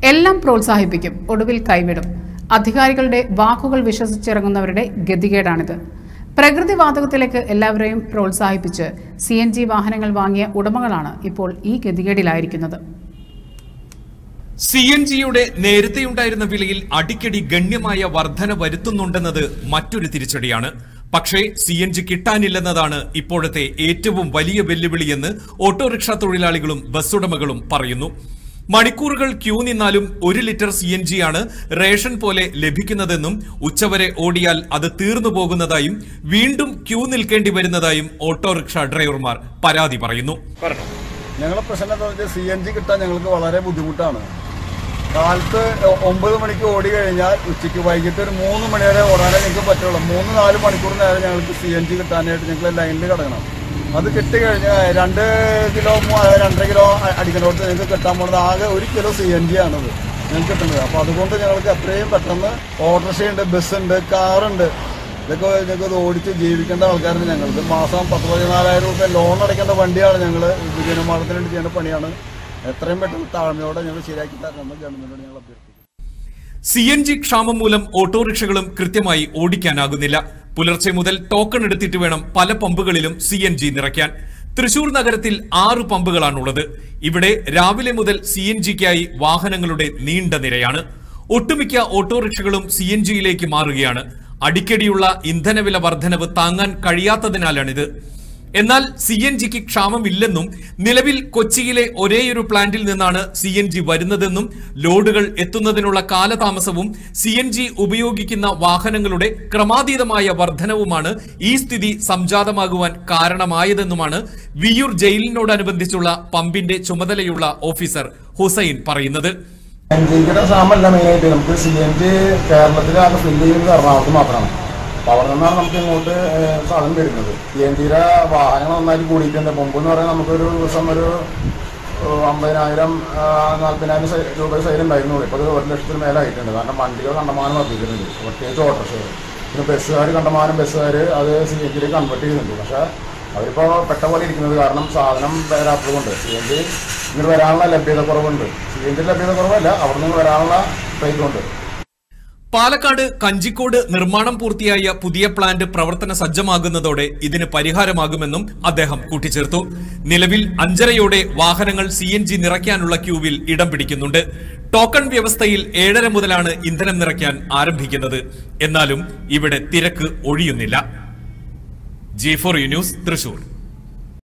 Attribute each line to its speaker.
Speaker 1: എല്ലാം പ്രോത്സാഹിപ്പിക്കും ഒടുവിൽ കൈവിടും അധികാരികളുടെ വാക്കുകൾ വിശ്വസിച്ചിറങ്ങുന്നവരുടെ ഗതികേടാണിത് പ്രകൃതിവാതകത്തിലേക്ക് എല്ലാവരെയും പ്രോത്സാഹിപ്പിച്ച് സി എൻ ജി വാഹനങ്ങൾ വാങ്ങിയ ഉടമകളാണ് ഇപ്പോൾ ഈ ഗതികേടിലായിരിക്കുന്നത്
Speaker 2: സി എൻ ജിയുടെ നേരത്തെയുണ്ടായിരുന്ന വിലയിൽ അടിക്കടി ഗണ്യമായ വർധന വരുത്തുന്നുണ്ടെന്നത് മറ്റൊരു തിരിച്ചടിയാണ് പക്ഷേ സി എൻ ജി കിട്ടാനില്ലെന്നതാണ് ഇപ്പോഴത്തെ ഏറ്റവും വലിയ വെല്ലുവിളിയെന്ന് ഓട്ടോറിക്ഷ തൊഴിലാളികളും ബസ്സുടമകളും പറയുന്നു മണിക്കൂറുകൾ ക്യൂ നിന്നാലും ഒരു ലിറ്റർ സി എൻ ജി ആണ് റേഷൻ പോലെ ലഭിക്കുന്നതെന്നും ഉച്ചവരെ ഓടിയാൽ അത് തീർന്നു പോകുന്നതായും വീണ്ടും ക്യൂ നിൽക്കേണ്ടി വരുന്നതായും ഓട്ടോറിക്ഷ ഡ്രൈവർമാർ പരാതി പറയുന്നു
Speaker 3: ഞങ്ങളെ പ്രശ്നം എന്താ വെച്ചാൽ സി എൻ ജി കിട്ടാൻ ഞങ്ങൾക്ക് വളരെ ബുദ്ധിമുട്ടാണ് കാലത്ത് ഒ- ഒമ്പത് മണിക്ക് ഓടി കഴിഞ്ഞാൽ ഉച്ചയ്ക്ക് വൈകിട്ട് ഒരു മൂന്ന് മണി വരെ ഓടാനേ ഞങ്ങൾക്ക് പറ്റുള്ളൂ മൂന്ന് നാല് മണിക്കൂർ നേരം ഞങ്ങൾക്ക് സി എൻ ജി കിട്ടാനായിട്ട് ഞങ്ങൾ ലൈനിൽ കിടക്കണം അത് കിട്ടി കഴിഞ്ഞാൽ രണ്ട് കിലോ മൂ- രണ്ടര കിലോ അ- അടിക്കുന്നിടത്ത് ഞങ്ങൾക്ക് കിട്ടാൻ പോകുന്നത് ആകെ ഒരു കിലോ സി എൻ ജി ആണത് ഞങ്ങൾക്ക് കിട്ടുന്നത് അപ്പോൾ അതുകൊണ്ട് ഞങ്ങൾക്ക് എത്രയും പെട്ടെന്ന് ഓട്ടോറിക്ഷയുണ്ട് ബസ്സുണ്ട് കാറുണ്ട് ഇതൊക്കെ ഞങ്ങൾക്ക് ഇത് ഓടിച്ച് ജീവിക്കേണ്ട ആൾക്കാരാണ് ഞങ്ങൾക്ക് മാസം പത്ത് പതിനാലായിരം രൂപ ലോൺ അടയ്ക്കേണ്ട വണ്ടിയാണ് ഞങ്ങൾ വിജയനിർമ്മാണത്തിന് വേണ്ടി ചെയ്യുന്ന പണിയാണ് എത്രയും പെട്ടെന്ന് താഴ്മയോടെ ഞങ്ങൾ ശരിയാക്കി തരണമെന്ന് ഗവൺമെന്റിനോട് ഞങ്ങൾ അഭ്യർത്ഥിക്കുന്നു
Speaker 2: സി എൻ ജി ക്ഷാമം മൂലം ഓട്ടോറിക്ഷകളും കൃത്യമായി ഓടിക്കാനാകുന്നില്ല പുലർച്ചെ മുതൽ ടോക്കൺ എടുത്തിട്ട് വേണം പല പമ്പുകളിലും സി എൻ ജി നിറയ്ക്കാൻ തൃശൂർ നഗരത്തിൽ ആറ് പമ്പുകളാണുള്ളത് ഇവിടെ രാവിലെ മുതൽ സി എൻ ജിക്കായി വാഹനങ്ങളുടെ നീണ്ട നിരയാണ് ഒട്ടുമിക്ക ഓട്ടോറിക്ഷകളും സി എൻ ജിയിലേക്ക് മാറുകയാണ് അടിക്കടിയുള്ള ഇന്ധനവില വർധനവ് താങ്ങാൻ കഴിയാത്തതിനാലാണിത് എന്നാൽ സി എൻ ജിക്ക് ക്ഷാമമില്ലെന്നും നിലവിൽ കൊച്ചിയിലെ ഒരേയൊരു പ്ലാന്റിൽ നിന്നാണ് സി എൻ ജി വരുന്നതെന്നും ലോഡുകൾ എത്തുന്നതിനുള്ള കാലതാമസവും സി എൻ ജി ഉപയോഗിക്കുന്ന വാഹനങ്ങളുടെ ക്രമാതീതമായ വർധനവുമാണ് ഈ സ്ഥിതി സംജാതമാകുവാൻ കാരണമായതെന്നുമാണ് വിയൂർ ജയിലിനോടനുബന്ധിച്ചുള്ള പമ്പിന്റെ ചുമതലയുള്ള ഓഫീസർ ഹുസൈൻ പറയുന്നത്
Speaker 4: എൻ ജിയുടെ ക്ഷാമല്ല മെയിനായിട്ട് നമുക്ക് സി എൻ ജി കേരളത്തിൽ ആകെ ഫില്ല് ചെയ്യുന്നത് എറണാകുളത്ത് മാത്രമാണ് അപ്പോൾ അവിടെ നിന്നാണ് നമുക്ക് ഇങ്ങോട്ട് ഏഹ്, സാധനം വരുന്നത് സി എൻ ജിയുടെ വാഹനങ്ങൾ നന്നായിട്ട് കൂടിയിട്ടുണ്ട് മുമ്പ് എന്ന് പറയുന്നത് നമുക്കൊരു ദിവസം ഒരു ഏഹ്, അമ്പതിനായിരം ആഹ്, നാൽപ്പതിനായിരം സൈ- രൂപ സൈഡ് ഉണ്ടായിരുന്നുള്ളൂ ഇപ്പോൾ അത് ഒരു ലക്ഷത്തിന് മേലായിട്ടുണ്ട് കാരണം വണ്ടികൾ കണ്ടമാനം വർദ്ധിക്കുന്നുണ്ട് പ്രത്യേകിച്ച് ഓട്ടോറിക്ഷകൾ പിന്നെ ബസ്സുകാർ കണ്ടമാനം ബസ്സുകാർ അത് സി എൻ ജിയിൽ കൺവേർട്ട് ചെയ്യുന്നുണ്ട് പക്ഷേ അവരിപ്പോൾ പെട്ട പോലെ ഇരിക്കുന്നത് കാരണം സാധനം വരാത്തത് കൊണ്ട് സി എൻ ജി ഇങ്ങോട്ട് വരാനുള്ള ലഭ്യത കുറവുണ്ട് സി എൻ ജി ലഭ്യത കുറവല്ല അവിടെ നിന്ന് വരാനുള്ള റേറ്റ് ഉണ്ട്
Speaker 2: പാലക്കാട് കഞ്ചിക്കോട് നിർമ്മാണം പൂർത്തിയായ പുതിയ പ്ലാന്റ് പ്രവർത്തന സജ്ജമാകുന്നതോടെ ഇതിന് പരിഹാരമാകുമെന്നും അദ്ദേഹം കൂട്ടിച്ചേർത്തു നിലവിൽ അഞ്ചരയോടെ വാഹനങ്ങൾ സി എൻ ജി നിറയ്ക്കാനുള്ള ക്യൂവിൽ ഇടം പിടിക്കുന്നുണ്ട് ടോക്കൺ വ്യവസ്ഥയിൽ ഏഴര മുതലാണ് ഇന്ധനം നിറയ്ക്കാൻ ആരംഭിക്കുന്നത് എന്നാലും ഇവിടെ തിരക്ക് ഒഴിയുന്നില്ല G four U news Thrissur